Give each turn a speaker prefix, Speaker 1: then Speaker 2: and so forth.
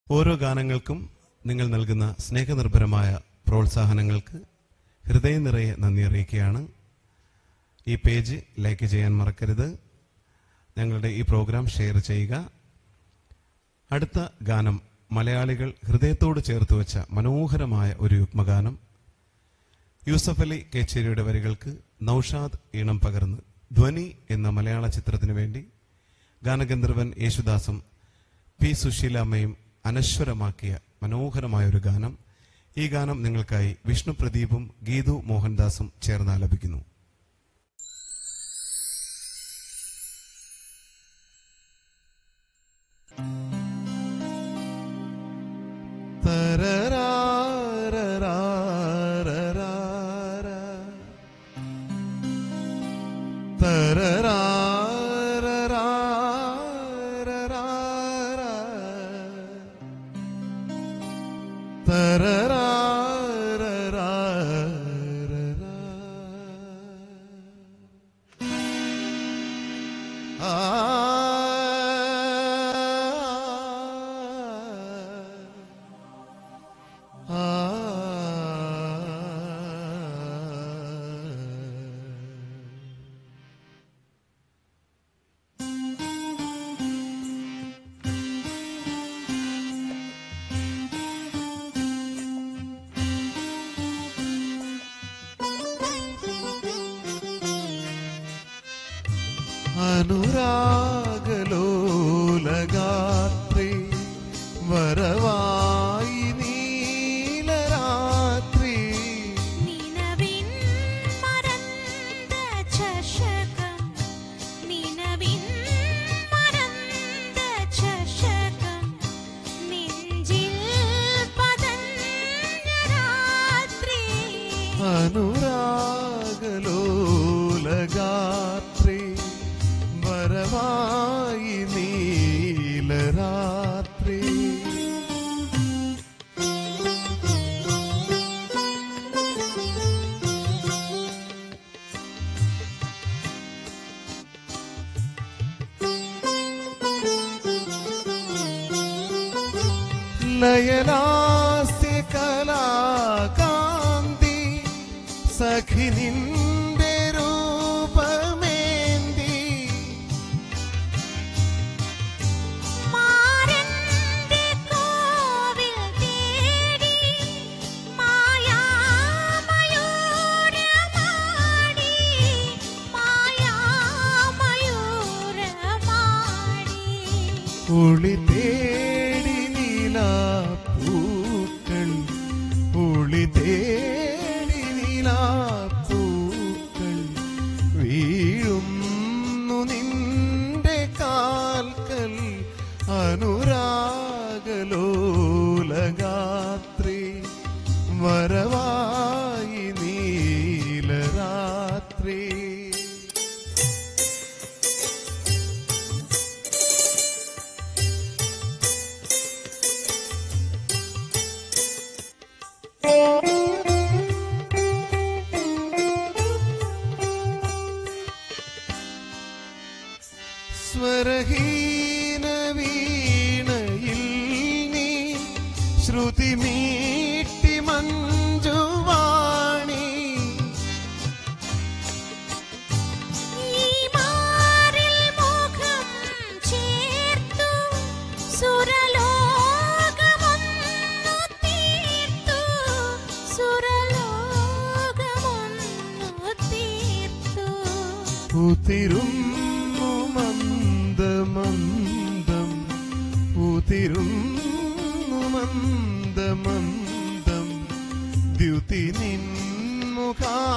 Speaker 1: ഓരോ ഗാനങ്ങൾക്കും നിങ്ങൾ നൽകുന്ന സ്നേഹനിർഭരമായ പ്രോത്സാഹനങ്ങൾക്ക് ഹൃദയം നിറയെ നന്ദി അറിയിക്കുകയാണ് ഈ പേജ് ലൈക്ക് ചെയ്യാൻ മറക്കരുത് ഞങ്ങളുടെ ഈ പ്രോഗ്രാം ഷെയർ ചെയ്യുക അടുത്ത ഗാനം മലയാളികൾ ഹൃദയത്തോട് ചേർത്ത് വെച്ച മനോഹരമായ ഒരു യുഗ്മഗാനം യൂസഫ് അലി കേച്ചേരിയുടെ വരികൾക്ക് നൌഷാദ് ഈണം പകർന്ന് ധ്വനി എന്ന മലയാള ചിത്രത്തിനു വേണ്ടി ഗാനഗന്ധർവൻ യേശുദാസും പി സുശീലാമ്മയും അനശ്വരമാക്കിയ മനോഹരമായ ഒരു ഗാനം ഈ ഗാനം നിങ്ങൾക്കായി വിഷ്ണു പ്രദീപും ഗീതു മോഹൻദാസും ചേർന്ന് ആലപിക്കുന്നു
Speaker 2: അനുരാഗലോലഗാത്രി വരവായി നീലരാത്രി
Speaker 3: നിനവിൻ മറந்த ചഷകം നിനവിൻ മറந்த ചഷകം നെഞ്ചിൽ പതഞ്ഞ രാത്രി
Speaker 2: അനുരാഗലോലഗാത്രി വരവായി നീലരാത്രി ലയലാസ്യ കലാകാന്തി സഖി നിന്റെ രൂപമേന്തി
Speaker 3: മാരന്റെ കോവിൽ തേടി മായാമയൂരമാടി മായാമയൂരമാടി
Speaker 2: ഒളി തേടി നീലാപ്പൂക്കൾ ഒളി തേടി നീലാപ്പൂക്കൾ വീഴുന്നു നിന്റെ കാൽക്കൽ അനുരാഗലോലഗാത്രി വരവായി നീലരാത്രി സ്വരഹീന വീണയിൽ നീ ശ്രുതി മീട്ടി മഞ്ജുവാണി
Speaker 3: ഈ മാറിൽ മുഖം ചേർത്തു സുരലോകമൊന്നു തീർത്തു സുരലോകമൊന്നു തീർത്തു
Speaker 2: ഉതിരുന്നു മന്ദമന്ദം ഉതിരുന്നു മന്ദമന്ദം ദ്യുതി നിൻമുഖാ